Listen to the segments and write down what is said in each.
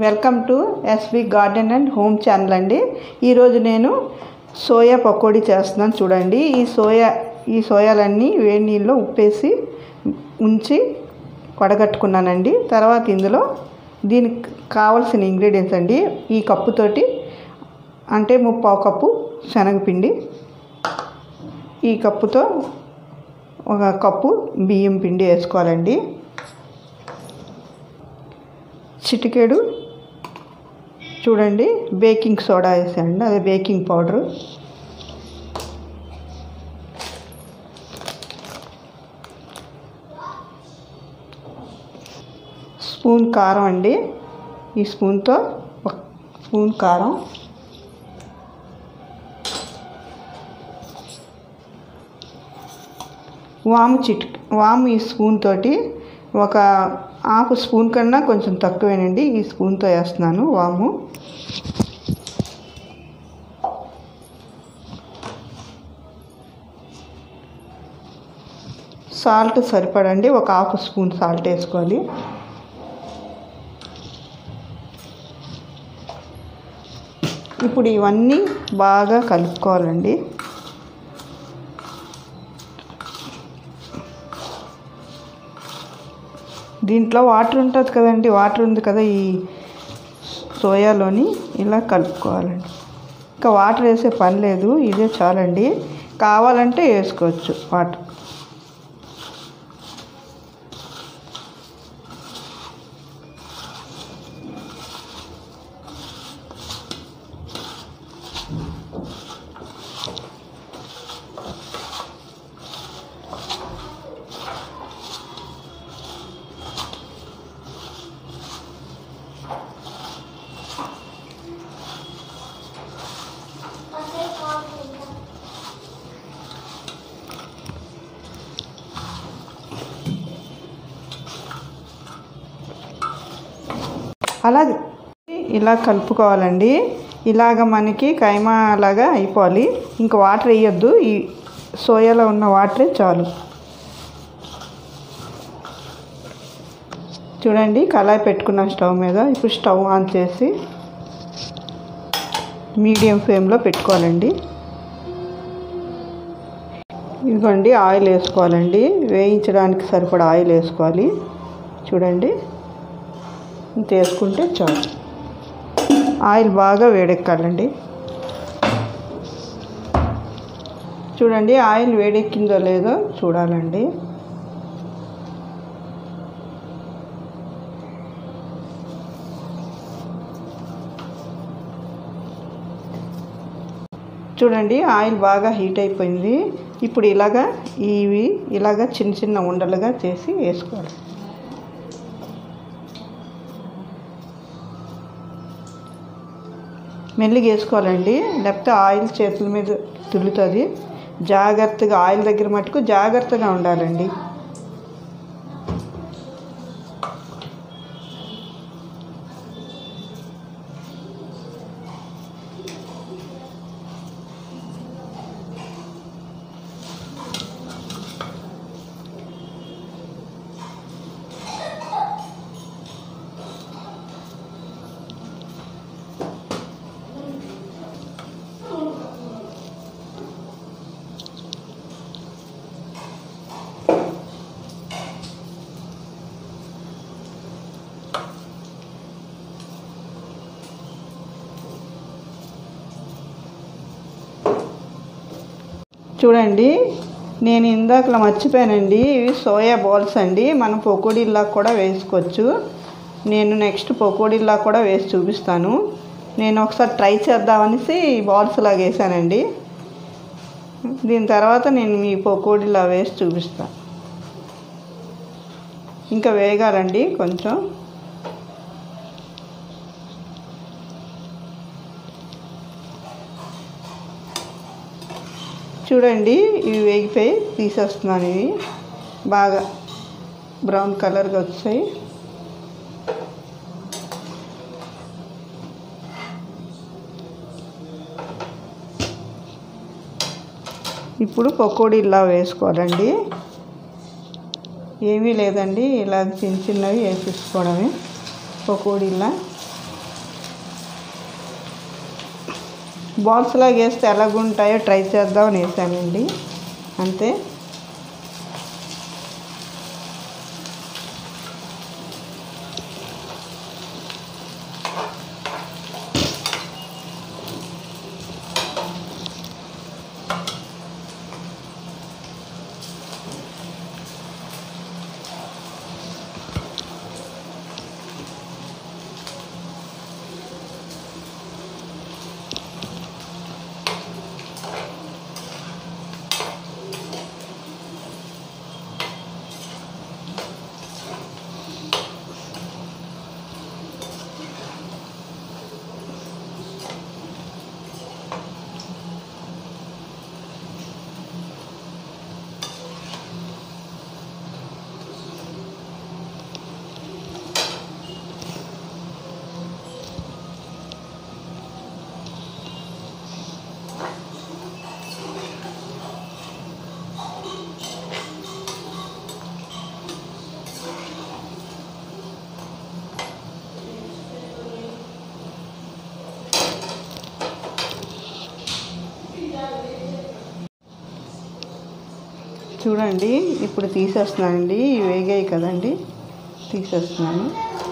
Welcome to SV garden and home channel అండి ఈరోజు నేను సోయా పకోడీ చేస్తున్నాను చూడండి ఈ సోయా ఈ సోయాలన్నీ వేడి నీళ్ళలో ఉప్పేసి ఉంచి వడగట్టుకున్నానండి తర్వాత ఇందులో దీనికి కావాల్సిన ఇంగ్రీడియంట్స్ అండి ఈ కప్పుతోటి అంటే ముప్పావు కప్పు శనగపిండి ఈ కప్పుతో ఒక కప్పు బియ్యం పిండి వేసుకోవాలండి చిటికెడు చూడండి బేకింగ్ సోడా వేసానండి అదే బేకింగ్ పౌడరు స్పూన్ కారం అండి ఈ స్పూన్తో ఒక స్పూన్ కారం వాము చిట్ వాము ఈ స్పూన్ తోటి ఒక హాఫ్ స్పూన్ కన్నా కొంచెం తక్కువేనండి ఈ స్పూన్తో వేస్తున్నాను వాము సాల్ట్ సరిపడండి ఒక హాఫ్ స్పూన్ సాల్ట్ వేసుకోవాలి ఇప్పుడు ఇవన్నీ బాగా కలుపుకోవాలండి దీంట్లో వాటర్ ఉంటుంది కదండి వాటర్ ఉంది కదా ఈ సోయాలోని ఇలా కలుపుకోవాలండి ఇంకా వాటర్ వేసే పని లేదు ఇదే చాలండి కావాలంటే వేసుకోవచ్చు వాటర్ అలా ఇలా కలుపుకోవాలండి ఇలాగ మనకి కైమా లాగా అయిపోవాలి ఇంకా వాటర్ వేయొద్దు ఈ సోయాలో ఉన్న వాటరే చాలు చూడండి కళాయి పెట్టుకున్నాం స్టవ్ మీద ఇప్పుడు స్టవ్ ఆన్ చేసి మీడియం ఫ్లేమ్లో పెట్టుకోవాలండి ఇదిగోండి ఆయిల్ వేసుకోవాలండి వేయించడానికి సరిపడా ఆయిల్ వేసుకోవాలి చూడండి ఇంత వేసుకుంటే చాలు ఆయిల్ బాగా వేడెక్కాలండి చూడండి ఆయిల్ వేడెక్కిందో లేదో చూడాలండి చూడండి ఆయిల్ బాగా హీట్ అయిపోయింది ఇప్పుడు ఇలాగా ఇవి ఇలాగా చిన్న చిన్న ఉండలుగా చేసి వేసుకోవాలి మెల్లిగా వేసుకోవాలండి లేకపోతే ఆయిల్ చేతుల మీద తుల్లుతుంది జాగ్రత్తగా ఆయిల్ దగ్గర మటుకు జాగ్రత్తగా ఉండాలండి చూడండి నేను ఇందాకలా మర్చిపోయానండి ఇవి సోయా బాల్స్ అండి మనం పకోడీలా కూడా వేసుకోవచ్చు నేను నెక్స్ట్ పకోడీలా కూడా వేసి చూపిస్తాను నేను ఒకసారి ట్రై చేద్దామనేసి బాల్స్ లాగా వేసానండి దీని తర్వాత నేను మీ పకోడీలా వేసి చూపిస్తాను ఇంకా వేగాలండి కొంచెం చూడండి ఇవి వేగిపోయి తీసేస్తున్నాను ఇవి బాగా బ్రౌన్ కలర్గా వచ్చాయి ఇప్పుడు పకోడీ ఇలా వేసుకోవాలండి ఏమీ లేదండి ఇలా చిన్న చిన్నవి వేసేసుకోవడమే పకోడీలా బాల్స్ లాగా వేస్తే ఎలాగుంటాయో ట్రై చేద్దామని వేసానండి అంతే చూడండి ఇప్పుడు తీసేస్తున్నానండి ఇవి వేగాయి కదండి తీసేస్తున్నాను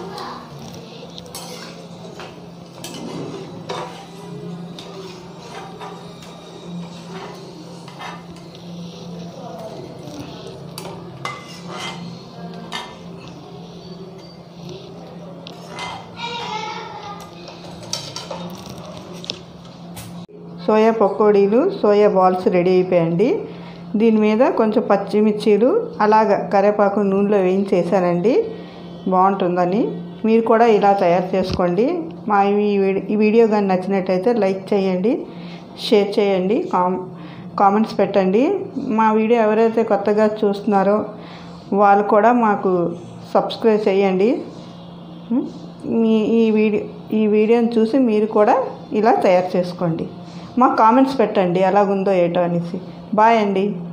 సోయా పకోడీలు సోయా బాల్స్ రెడీ అయిపోయాయండి దీని మీద కొంచెం పచ్చిమిర్చీలు అలాగ కరివేపాకు నూనెలో వేయించేసానండి బాగుంటుందని మీరు కూడా ఇలా తయారు చేసుకోండి మా ఈ వీడి- ఈ వీడియో కానీ నచ్చినట్టయితే లైక్ చేయండి షేర్ చేయండి కామ్ కామెంట్స్ పెట్టండి మా వీడియో ఎవరైతే కొత్తగా చూస్తున్నారో వాళ్ళు కూడా మాకు సబ్స్క్రైబ్ చేయండి ఉం? మీ ఈ వీడియో ఈ వీడియోని చూసి మీరు కూడా ఇలా తయారు చేసుకోండి మా కామెంట్స్ పెట్టండి ఎలాగుందో ఏటో అనేసి బాయ్ అండి